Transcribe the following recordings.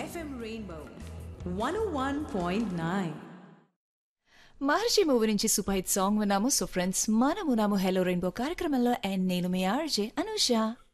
FM Rainbow 101.9. Maharshi movie నుంచి super hit song విన్నాము so friends మనము నాము హెలో రెయిన్బో కార్యక్రమంలో అండ్ నేను మీ ఆర్జే అనూష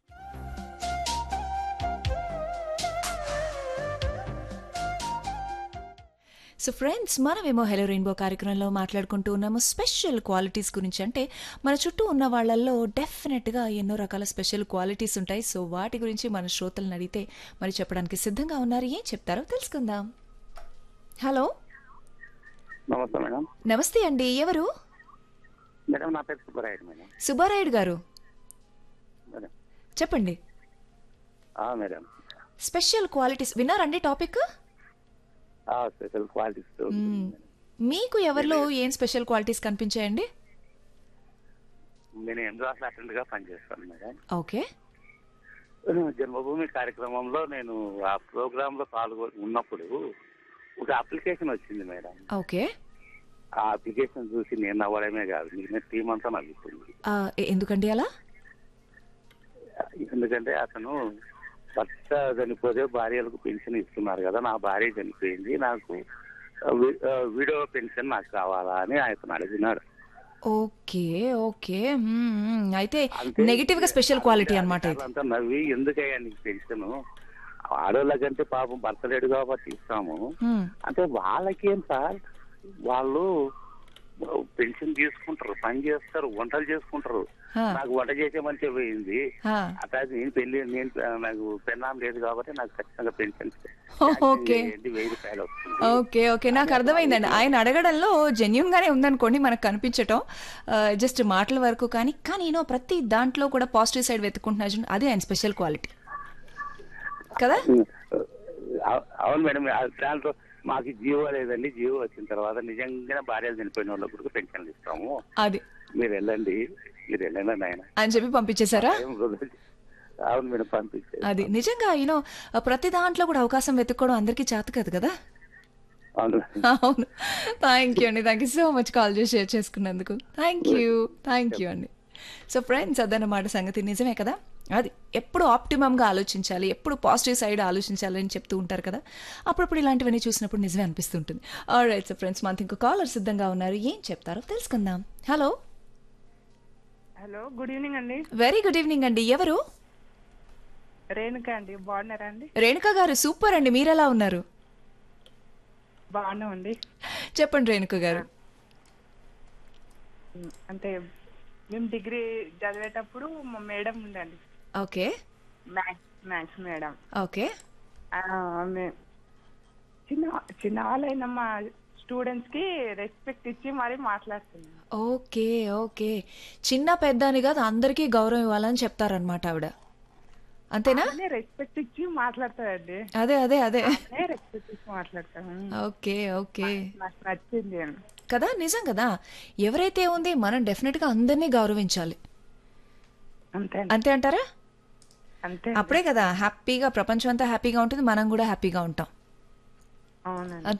సో ఫ్రెండ్స్ మనమేమో హెలో రెయిన్బో కార్యక్రమంలో మాట్లాడుకుంటూ ఉన్నాము స్పెషల్ క్వాలిటీస్ గురించి అంటే మన చుట్టూ ఉన్న వాళ్ళల్లో డెఫినెట్గా ఎన్నో రకాల స్పెషల్ క్వాలిటీస్ ఉంటాయి సో వాటి గురించి మన శ్రోతలను అడిగితే మరి చెప్పడానికి సిద్ధంగా ఉన్నారు ఏం చెప్తారో తెలుసుకుందాం హలో నమస్తే మేడం నమస్తే అండి ఎవరు మేడం నా పేరు సుబ్బరాయుడు మేడం సుబ్బారాయుడు గారు మేడం చెప్పండి ఆ, మేడం స్పెషల్ క్వాలిటీస్ విన్నారండి టాపిక్ ఆ, స్పెషల్ క్వాలిటీస్ మీకు ఎవరిలో ఏం స్పెషల్ క్వాలిటీస్ కనిపించాయండి నేను ఎండ్రాస్ అటెండ్ గా పనిచేస్తాను మేడం ఓకే జన్మభూమి కార్యక్రమంలో నేను ఆ ప్రోగ్రామ్ లో పాల్గొ ఉన్నప్పుడు ఒక అప్లికేషన్ వచ్చింది మేడం ఓకే ఆ అప్లికేషన్ చూసి నేను నవ్వడమే కాదు మిగిలిన టీం అంతా నవ్వుతుంది ఆ, ఎ- ఎందుకండి అలా ఎందుకంటే అతను భర్త చనిపోతే భార్యలకు పెన్షన్ ఇస్తున్నారు కదా నా భార్య చనిపోయింది నాకు వి- ఆ, విడో పెన్షన్ నాకు కావాలా అని అతను అడిగినాడు ఓకే ఓకే మ్మ్, మ్మ్. అయితే అంతే. నెగిటివ్ గా స్పెషల్ క్వాలిటీ అనమాట ఇది అంతా నవ్వి ఎందుకయ్యా నీకు పెన్షన్ ఆడోళ్ళకంటే పాపం భర్త లేడు కాబట్టి ఇస్తాము మ్మ్. అంటే వాళ్ళకేం సార్ వాళ్ళు పెన్షన్ తీసుకుంటారు పని చేస్తారు వంటలు చేసుకుంటారు హా, నాకు వంట చేసే మంచిగా పోయింది హా. అట్లా నేను పెళ్లి నేను నాకు పెన్నాం లేదు కాబట్టి నాకు ఖచ్చితంగా పెన్షన్ ఓకే ఏంటి వెయ్యి రూపాయలు వస్తుంది ఓకే ఓకే నాకు అర్థమైందండి ఆయన అడగడంలో జెన్యున్ గానే ఉందనుకోండి మనకు కనిపించటం జస్ట్ మాటల వరకు కానీ కానీ నేను ప్రతి దాంట్లో కూడా పాజిటివ్ సైడ్ వెతుకుంటున్నా చూడండి, అదే ఆయన స్పెషల్ క్వాలిటీ కదా అవు- అవును మేడం ఆ దాంట్లో మాకు జీవో లేదండి జీవో వచ్చిన తర్వాత నిజంగా భార్యలు చనిపోయిన వాళ్ళకి కూడా పెన్షన్లు ఇస్తాము అది మీరు వెళ్ళండి మీరు వెళ్ళండి ఆయన అని చెప్పి పంపించేశారా అవును మేడం పంపించారు అది నిజంగా యూనో ప్రతి దాంట్లో కూడా అవకాశం వెతుక్కోవడం అందరికీ చేత కదా కదా అవును అవును థ్యాంక్ యూ అండి thank you so much call చేసి షేర్ చేసుకున్నందుకు థ్యాంక్ యూ థ్యాంక్ యూ అండి సో ఫ్రెండ్స్ అదన్నమాట సంగతి నిజమే కదా అది ఎప్పుడు ఆప్టిమమ్గా ఆలోచించాలి ఎప్పుడు పాజిటివ్ సైడ్ ఆలోచించాలి అని చెప్తూ ఉంటారు కదా అప్పుడప్పుడు ఇలాంటివన్నీ చూసినప్పుడు నిజమే అనిపిస్తుంటుంది రైట్ సో ఫ్రెండ్స్ మనకి ఇంకో కాలర్ సిద్ధంగా ఉన్నారు ఏం చెప్తారో తెలుసుకుందాం హలో హలో గుడ్ ఈవినింగ్ అండి వెరీ గుడ్ ఈవినింగ్ అండి ఎవరు రేణుక అండి బాగున్నారా అండి రేణుక గారు సూపర్ అండి మీరెలా ఉన్నారు బాగున్నామండి చెప్పండి రేణుక గారు ఉమ్, అంటే మేము డిగ్రీ చదివేటప్పుడు మా మేడం ఉందండి okay maths maths madam okay ఆ, ఆమె చిన్న చిన్న వాళ్ళైన మా స్టూడెంట్స్ కి రెస్పెక్ట్ ఇచ్చి మరీ మాట్లాడుతున్నాం ఓకే ఓకే చిన్న పెద్ద అని కాదు అందరికీ గౌరవం ఇవ్వాలని చెప్తారనమాట ఆవిడ అంతేనా రెస్పెక్ట్ ఇచ్చి మాట్లాడతాడండి అదే అదే అదే రెస్పెక్ట్ ఇచ్చి మాట్లాడతాను ఓకే ఓకే నాకు నచ్చింది కదా నిజం కదా ఎవరైతే ఉంది మనం డెఫినెట్గా అందరినీ గౌరవించాలి అంతే అంతే అంటారా అంతే అప్పుడే కదా హ్యాపీగా ప్రపంచం అంతా హ్యాపీగా ఉంటుంది మనం కూడా హ్యాపీగా ఉంటాం అవునండి అంతే